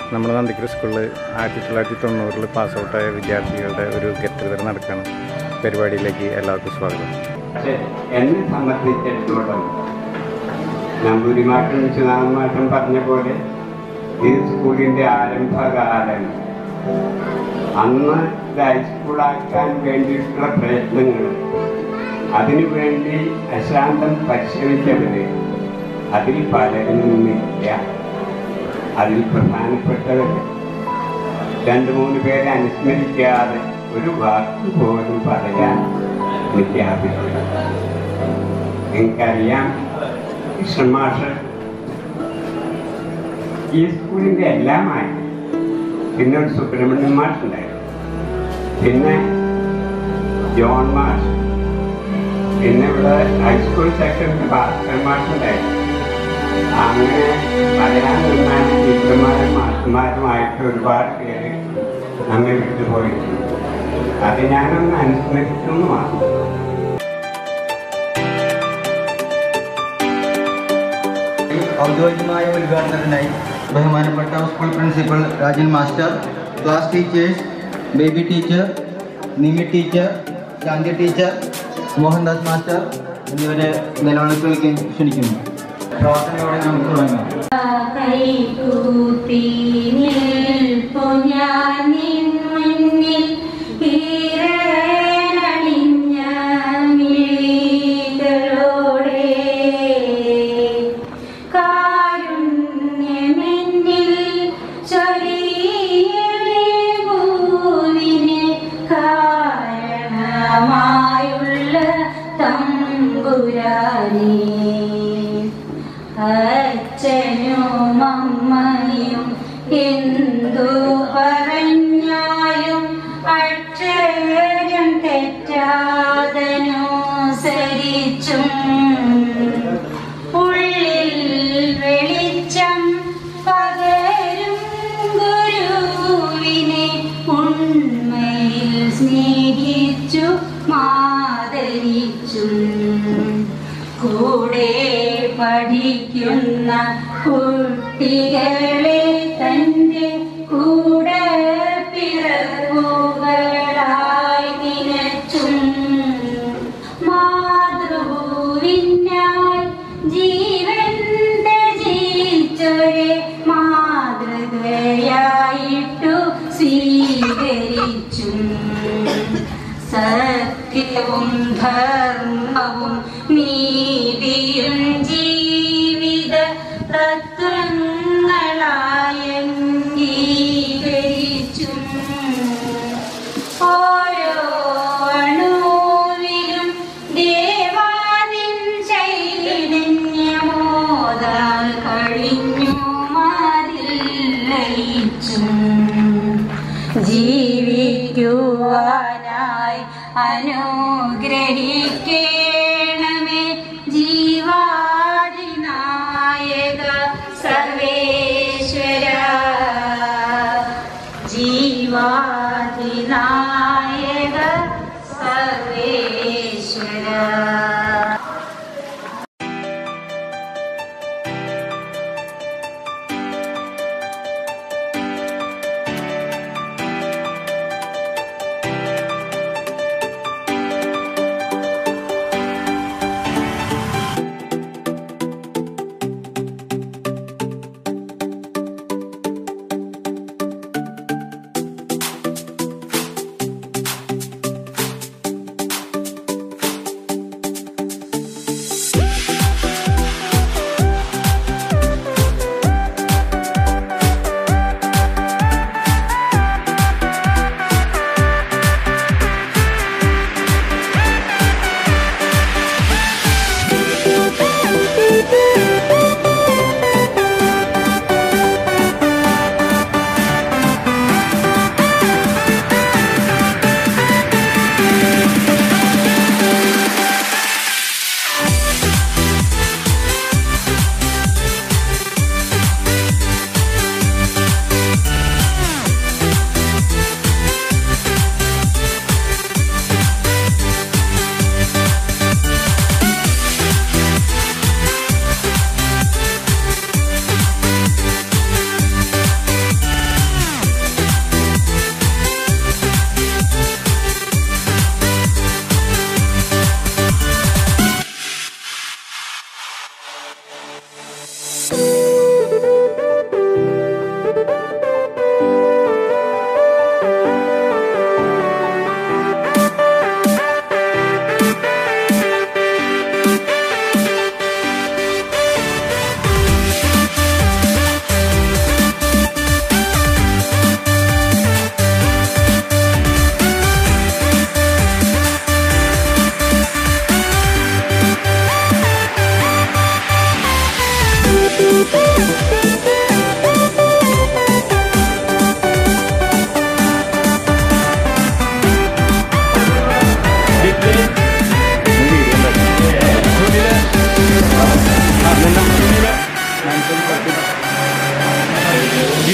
നമ്മുടെ നന്ദിക്കര സ്കൂളിൽ ആയിരത്തി തൊള്ളായിരത്തി തൊണ്ണൂറിൽ പാസ് ഔട്ടായ വിദ്യാർത്ഥികളുടെ ഒരു ഗെറ്റ് ടുഗദർ നടക്കുകയാണ് പരിപാടിയിലേക്ക് എല്ലാവർക്കും സ്വാഗതം പക്ഷെ എന്നെ സംബന്ധിച്ചിടത്തോളം നമ്പൂരിമാട്ടും വിശ്വനാഥന്മാട്ടും പറഞ്ഞ പോലെ ഈ സ്കൂളിൻ്റെ ആരംഭകാലം അന്ന് ഇത് ഹൈസ്കൂളാക്കാൻ വേണ്ടിയിട്ടുള്ള പ്രയത്നങ്ങൾ അതിനുവേണ്ടി അശാന്തം പരിശ്രമിച്ചവര് അതിൽ പലരും ഇന്നില്ല അതിൽ പ്രധാനപ്പെട്ടവർ രണ്ട് മൂന്ന് പേരെ അനുസ്മരിക്കാതെ ഒരു വാക്ക് പോലും പറയാൻ എനിക്ക് ആവശ്യമില്ല എനിക്കറിയാം കൃഷ്ണമാഷ് ഈ സ്കൂളിൻ്റെ എല്ലാമായി പിന്നെ ഒരു സുബ്രഹ്മണ്യൻ മാഷ് ഉണ്ടായിരുന്നു പിന്നെ ജോൺ മാഷ് പിന്നെ ഇവിടെ ഹൈസ്കൂൾ സെക്രട്ടറി ഭാസ്കർ മാഷ് ഉണ്ടായിരുന്നു അങ്ങനെ പറയാൻ നിന്നാൽ ടീച്ചർമാരും മാഷന്മാരുമായിട്ട് ഒരുപാട് പേര് നമ്മെ വിട്ടുപോയിട്ടുണ്ട് അത് ഞാനൊന്ന് അനുസ്മരിക്കുന്നു മാത്രം ഔദ്യോഗികമായ ഉദ്ഘാടനത്തിനായി ബഹുമാനപ്പെട്ട school principal Rajan master class teachers Baby teacher Nimi teacher Shanti teacher Mohandas master എന്നിവരെ നിലവിളിക്ക് ക്ഷണിക്കുന്നു പ്രവർത്തനയോടെ നമുക്ക് തുടങ്ങാം കൈകൂപ്പി നിൽപ്പു ഞാൻ നിൻ മുന്നിൽ ഈറനണിഞ്ഞ മിഴികളോടെ. കാരുണ്യമെന്നിൽ ചൊരിയണേ ഭൂവിന് കാരണമായുള്ള തമ്പുരാനേ അച്ഛനും അമ്മയും എന്തു പറഞ്ഞാലും അക്ഷരം തെറ്റാതനുസരിച്ചും ഉള്ളിൽ വെളിച്ചം പകരും ഗുരുവിനെ ഉണ്മയിൽ സ്നേഹിച്ചു മാതരിച്ചും കൂടെ പഠിക്കുന്ന കുട്ടികളെ തന്റെ കൂടെ പിറവുകളായി നിലച്ചും മാതൃഭൂവിനായി ജീവൻ ത്യജിച്ചൊരെ മാതൃകയായിട്ടു സ്വീകരിച്ചും സത്യവും ധർമ്മവും നീതിയും ജീവിത തത്വങ്ങളായ അംഗീകരിച്ചും ഓരോ അണുവിലും ദേവാനിൻ ചൈതന്യമോദാൽ കഴിഞ്ഞു മാതിൽ ലയിച്ചും ജീവിക്കുവാനായി അനുഗ്രഹിക്കണമേ ജീവാദിനായക സർവേശ്വര ജീവാദിനായക സർവേശ്വര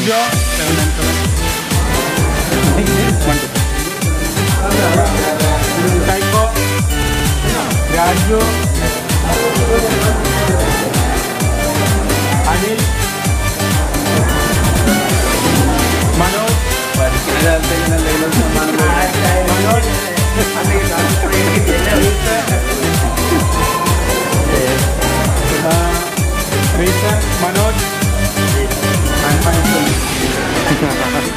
Lijo seven nine seven one two ടൈക്കോ രാജു അനിൽ മനോജ് മനോജ് ആ, റീസൺ മനോജ് ആൻഡ് മൈസെൽഫ്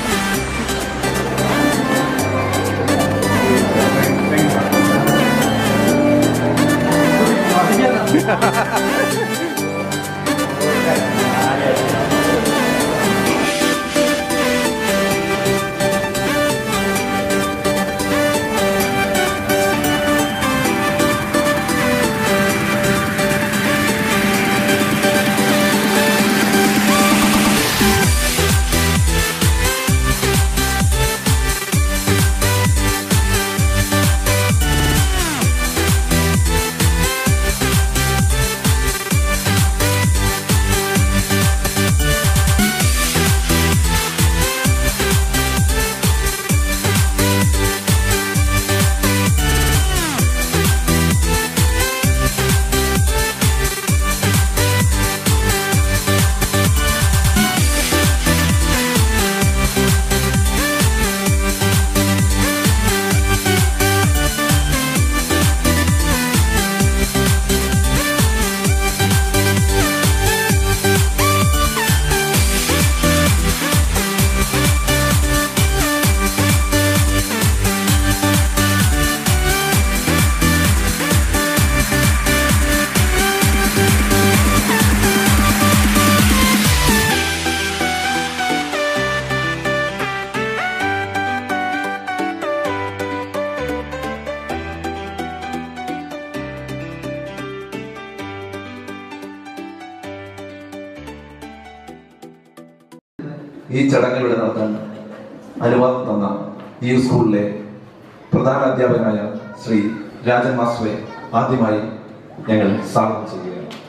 ഈ ചടങ്ങ് ഇവിടെ നടത്താൻ അനുവാദം തന്ന ഈ സ്കൂളിലെ പ്രധാന അധ്യാപകനായ ശ്രീ രാജൻ മാസ്റ്ററെ ആദ്യമായി ഞങ്ങൾ സ്വാഗതം ചെയ്യുകയാണ്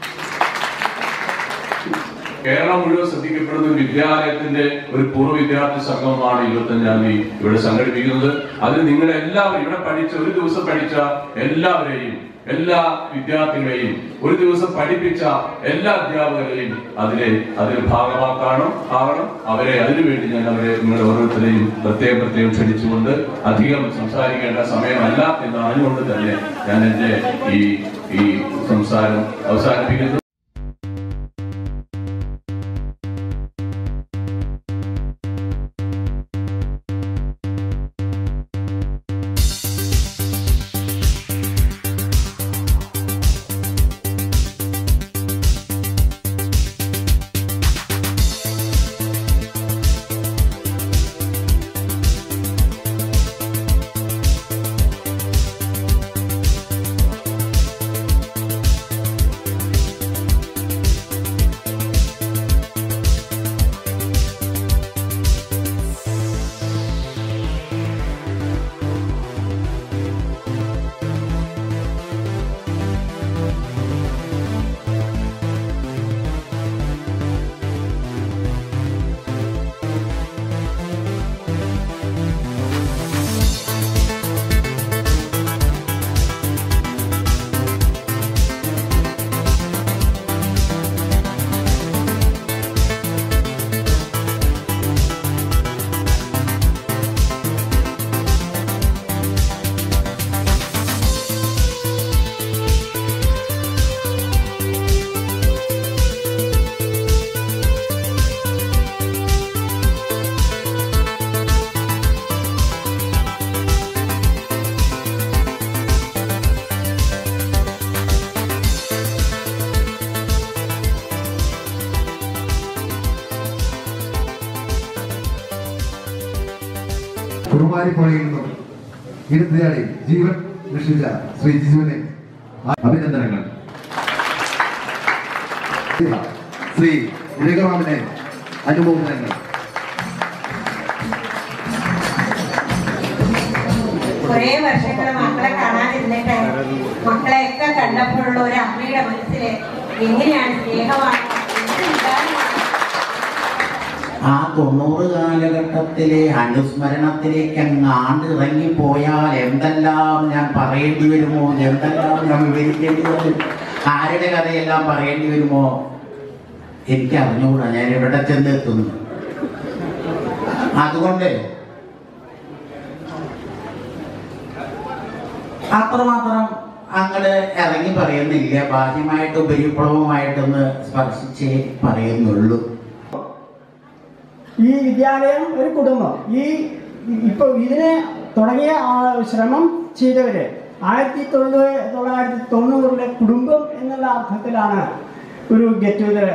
കേരളം മുഴുവൻ ശ്രദ്ധിക്കപ്പെടുന്ന ഒരു വിദ്യാലയത്തിന്റെ ഒരു പൂർവ്വ വിദ്യാർത്ഥി സംഗമമാണ് ഇരുപത്തഞ്ചാം തീയതി ഇവിടെ സംഘടിപ്പിക്കുന്നത് അതിന് നിങ്ങൾ എല്ലാവരും ഇവിടെ പഠിച്ച ഒരു ദിവസം പഠിച്ച എല്ലാവരെയും എല്ലാ വിദ്യാർത്ഥികളെയും ഒരു ദിവസം പഠിപ്പിച്ച എല്ലാ അധ്യാപകരെയും അതിലെ അതിൽ ഭാഗമാക്കണം ആവണം അവരെ അതിനുവേണ്ടി ഞാൻ അവരെ നിങ്ങൾ ഓരോരുത്തരെയും പ്രത്യേകം പ്രത്യേകം ക്ഷണിച്ചുകൊണ്ട് അധികം സംസാരിക്കേണ്ട സമയമല്ല എന്ന് അറിഞ്ഞുകൊണ്ട് തന്നെ ഞാൻ എന്റെ ഈ ഈ സംസാരം അവസാനിപ്പിക്കുന്നു കുറുമാരിപ്പുഴയിൽ നിന്നും ഇരുത്തിയാടി ജീവൻ രക്ഷിച്ച ശ്രീ ജിജുവിനെ അഭിനന്ദനങ്ങൾ ശ്രീ രഘുറാമിനെ അനുമോദനങ്ങൾ കുറേ വർഷങ്ങൾ മക്കളെ കാണാതിരുന്നിട്ട് മക്കളെയൊക്കെ കണ്ടപ്പോഴുള്ള ഒരു അമ്മയുടെ മനസ്സില് എങ്ങനെയാണ് സ്നേഹമാണ് എന്ത് വികാരമാണ് ആ തൊണ്ണൂറ് കാലഘട്ടത്തിലെ അനുസ്മരണത്തിലേക്ക് എങ്ങാണ്ട് ഇറങ്ങിപ്പോയാൽ എന്തെല്ലാം ഞാൻ പറയേണ്ടി വരുമോ എന്തെല്ലാം ഞാൻ വിവരിക്കേണ്ടി വരും ആരുടെ കഥയെല്ലാം പറയേണ്ടി വരുമോ എനിക്ക് അറിഞ്ഞുകൂടാ ഞാൻ എവിടെ ചെന്നെത്തുന്നു അതുകൊണ്ട് അത്രമാത്രം അങ്ങട് ഇറങ്ങി പറയുന്നില്ല ബാഹ്യമായിട്ട് ഉപരിപ്ലവമായിട്ടൊന്ന് സ്പർശിച്ചേ പറയുന്നുള്ളൂ ഈ വിദ്യാലയം ഒരു കുടുംബം ഈ ഇപ്പോൾ ഇതിനെ തുടങ്ങിയ ആ ശ്രമം ചെയ്തവര് ആയിരത്തി തൊണ്ണൂറ് തൊള്ളായിരത്തി തൊണ്ണൂറിലെ കുടുംബം എന്നുള്ള അർത്ഥത്തിലാണ് ഒരു ഗെറ്റ് ടുഗദർ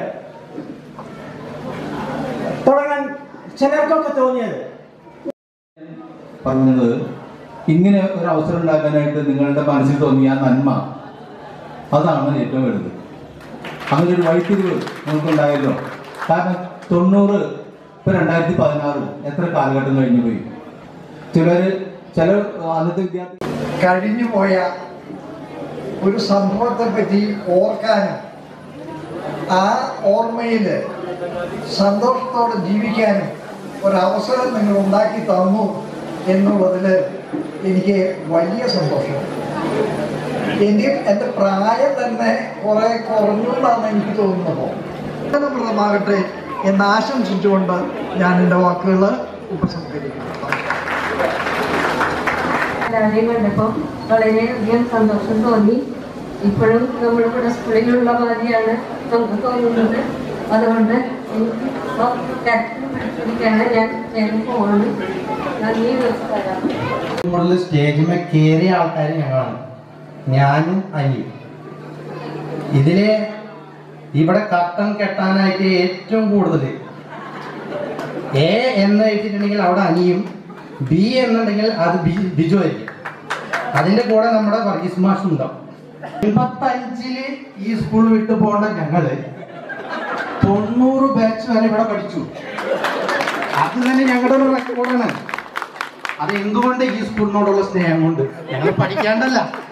തുടങ്ങാൻ ചിലർക്കൊക്കെ തോന്നിയത് പറഞ്ഞത് ഇങ്ങനെ ഒരു അവസരം ഉണ്ടാക്കാനായിട്ട് നിങ്ങളുടെ മനസ്സിൽ തോന്നിയ ആ നന്മ അതാണ് ഏറ്റവും വലുത് അങ്ങനെ ഒരു വഴിത്തിരിവ് നമുക്കുണ്ടായല്ലോ കാരണം തൊണ്ണൂറ് ഇപ്പൊ രണ്ടായിരത്തി പതിനാറ് എത്ര കാലഘട്ടം കഴിഞ്ഞു പോയി ചിലര് ചില അന്നത്തെ വിദ്യാർത്ഥി കഴിഞ്ഞുപോയ ഒരു സംഭവത്തെ പറ്റി ഓർക്കാനും ആ ഓർമ്മയിൽ സന്തോഷത്തോടെ ജീവിക്കാനും ഒരവസരം നിങ്ങൾ ഉണ്ടാക്കി തന്നു എന്നുള്ളതിൽ എനിക്ക് വലിയ സന്തോഷം എനിക്ക് എൻ്റെ പ്രായം തന്നെ കുറെ കുറഞ്ഞു എന്നാണ് എനിക്ക് തോന്നുന്നത് പ്രദമാകട്ടെ എന്ന് ആശംസിച്ചുകൊണ്ട് ഞാൻ എൻ്റെ വാക്കുകൾ ഉപസംഹരിക്കുന്നു എല്ലാവരെയും കണ്ടപ്പോൾ വളരെയധികം സന്തോഷം തോന്നി ഇപ്പോഴും നമ്മളിവിടെ സ്കൂളിലുള്ള മാതിരിയാണ് നമുക്ക് തോന്നുന്നത് അതുകൊണ്ട് എനിക്ക് ഇപ്പോൾ കരത്തിൽ പിടിച്ചിരിക്കുകയാണ് ഞാൻ വേഗം പോവാണ് നന്ദി നമസ്കാരം കൂടുതൽ സ്റ്റേജിൽ കയറിയ ആൾക്കാർ ഞങ്ങളാണ് ഞാനും അനിയും ഇതിലെ ഇവിടെ കട്ടം കെട്ടാനായിട്ട് ഏറ്റവും കൂടുതൽ എ എന്ന് വെച്ചിട്ടുണ്ടെങ്കിൽ അവിടെ അനിയും ബി എന്നുണ്ടെങ്കിൽ അത് ബി ബിജു ആയിരിക്കും അതിന്റെ കൂടെ നമ്മുടെ വർഗീസ് മാഷ് ഉണ്ടാവും എൺപത്തഞ്ചില് ഈ സ്കൂൾ വിട്ടു പോകേണ്ട ഞങ്ങള് തൊണ്ണൂറ് ബാച്ച് വരെ ഇവിടെ പഠിച്ചു അത് തന്നെ ഞങ്ങളുടെ ഒരു റെക്കോർഡാണ് അത് എന്തുകൊണ്ട് ഈ സ്കൂളിനോടുള്ള സ്നേഹം കൊണ്ട് ഞങ്ങൾ പഠിക്കാണ്ടല്ല